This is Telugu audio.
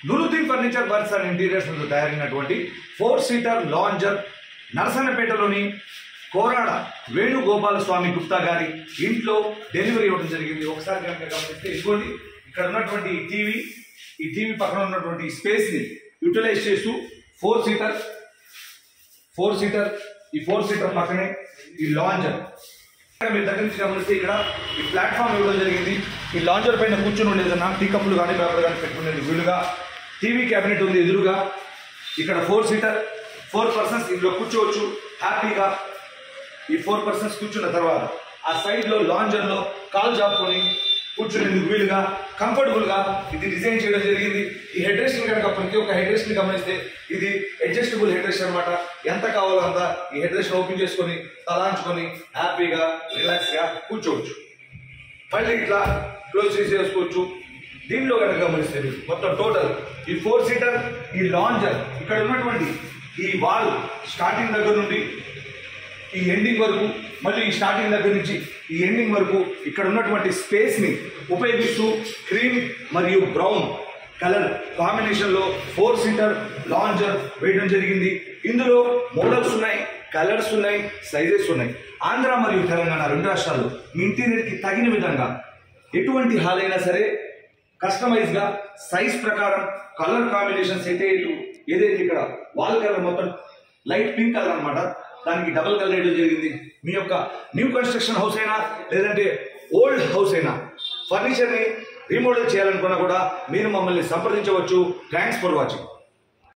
నురుద్దీన్ ఫర్నిచర్ వర్క్స్ అండ్ ఇంటీరియర్స్ నుండి తయారైనటువంటి ఫోర్ సీటర్ లాంజర్ నరసన్నపేటలోని కోరాడ వేణుగోపాల స్వామి గుప్తా గారి ఇంట్లో డెలివరీ ఇవ్వడం జరిగింది ఒకసారి కనుక గమనిస్తే ఇదిగోండి ఇక్కడ ఉన్నటువంటి ఈ టీవీ ఈ టీవీ పక్కన ఉన్నటువంటి స్పేస్ ని యూటిలైజ్ చేస్తూ ఫోర్ సీటర్ ఫోర్ సీటర్ ఈ ఫోర్ సీటర్ పక్కనే ఈ లాంజర్ ఇక్కడ మీరు దగ్గర నుంచి గమనిస్తే ఇక్కడ ఈ ప్లాట్ఫామ్ ఇవ్వడం జరిగింది ఈ లాంజర్ పైన కూర్చుని ఉండేదన్నా టీ కప్పులు కానీ పేపర్ కానీ పెట్టుకునేది వీలుగా టీవీ క్యాబినెట్ ఉంది ఎదురుగా ఇక్కడ ఫోర్ సీటర్ ఫోర్ పర్సన్స్ ఇందులో కూర్చోవచ్చు హ్యాపీగా ఈ ఫోర్ పర్సన్స్ కూర్చున్న తర్వాత ఆ సైడ్ లో లాంజర్ లో కాల్ జాపుకొని కూర్చునేందుకు వీలుగా కంఫర్టబుల్ గా ఇది డిజైన్ చేయడం జరిగింది ఈ హెడ్ రెస్ట్ కనుక ప్రతి ఒక్క హెడ్ రెస్ట్ ని గమనిస్తే ఇది అడ్జస్టబుల్ హెడ్ రెస్ట్ అనమాట ఎంత కావాలో అంత ఈ హెడ్ రెస్ట్ ఓపెన్ చేసుకొని తలాంచుకొని హ్యాపీగా రిలాక్స్ గా కూర్చోవచ్చు మళ్ళీ ఇట్లా క్లోజ్ చేసేసుకోవచ్చు దీనిలో కనుక గమనిస్తే మీరు మొత్తం టోటల్ ఈ ఫోర్ సీటర్ ఈ లాంజర్ ఇక్కడ ఉన్నటువంటి ఈ వాల్ స్టార్టింగ్ దగ్గర నుండి ఈ ఎండింగ్ వరకు మళ్ళీ ఈ స్టార్టింగ్ దగ్గర నుంచి ఈ ఎండింగ్ వరకు ఇక్కడ ఉన్నటువంటి స్పేస్ ని ఉపయోగిస్తూ క్రీమ్ మరియు బ్రౌన్ కలర్ కాంబినేషన్ లో ఫోర్ సీటర్ లాంజర్ వేయడం జరిగింది ఇందులో మోడల్స్ ఉన్నాయి కలర్స్ ఉన్నాయి సైజెస్ ఉన్నాయి ఆంధ్ర మరియు తెలంగాణ రెండు రాష్ట్రాల్లో మీ ఇంటీరియర్ కి తగిన విధంగా ఎటువంటి హాల్ అయినా సరే కస్టమైజ్ గా సైజ్ ప్రకారం కలర్ కాంబినేషన్ సెట్ అయ్యేటు ఏదైతే ఇక్కడ వాల్ కలర్ మొత్తం లైట్ పింక్ కలర్ అన్నమాట దానికి డబుల్ కలర్ వేయడం జరిగింది మీ యొక్క న్యూ కన్స్ట్రక్షన్ హౌస్ అయినా లేదంటే ఓల్డ్ హౌస్ అయినా ఫర్నిచర్ ని రీమోడల్ చేయాలనుకున్నా కూడా మీరు మమ్మల్ని సంప్రదించవచ్చు థ్యాంక్స్ ఫర్ వాచింగ్